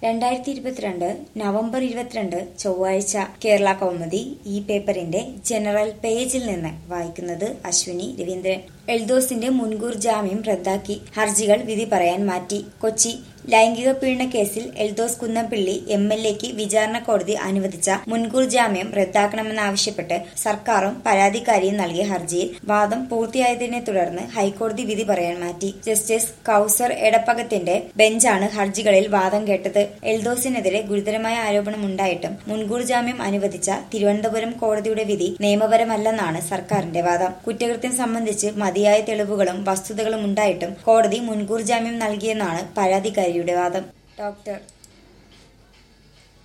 രണ്ടായിരത്തി ഇരുപത്തിരണ്ട് നവംബർ ഇരുപത്തിരണ്ട് ചൊവ്വാഴ്ച കേരള കൗമുദി ഈ പേപ്പറിന്റെ ജനറൽ പേജിൽ നിന്ന് വായിക്കുന്നത് അശ്വിനി രവീന്ദ്രൻ എൽദോസിന്റെ മുൻകൂർ ജാമ്യം റദ്ദാക്കി ഹർജികൾ വിധി പറയാൻ മാറ്റി കൊച്ചി ലൈംഗിക പീഡന കേസിൽ എൽദോസ് കുന്നപ്പിള്ളി എം എൽ എക്ക് വിചാരണ കോടതി അനുവദിച്ച മുൻകൂർ ജാമ്യം റദ്ദാക്കണമെന്നാവശ്യപ്പെട്ട് സർക്കാരും പരാതിക്കാരിയും നൽകിയ ഹർജിയിൽ വാദം പൂർത്തിയായതിനെ തുടർന്ന് ഹൈക്കോടതി വിധി പറയാൻ മാറ്റി ജസ്റ്റിസ് കൌസർ എടപ്പകത്തിന്റെ ബെഞ്ചാണ് ഹർജികളിൽ വാദം കേട്ടത് എൽദോസിനെതിരെ ഗുരുതരമായ ആരോപണമുണ്ടായിട്ടും മുൻകൂർ ജാമ്യം അനുവദിച്ച തിരുവനന്തപുരം കോടതിയുടെ വിധി നിയമപരമല്ലെന്നാണ് സർക്കാരിന്റെ വാദം കുറ്റകൃത്യം സംബന്ധിച്ച് മതിയായ തെളിവുകളും വസ്തുതകളും ഉണ്ടായിട്ടും കോടതി മുൻകൂർ ജാമ്യം നൽകിയെന്നാണ് പരാതിക്കാരിയുടെ വാദം ഡോക്ടർ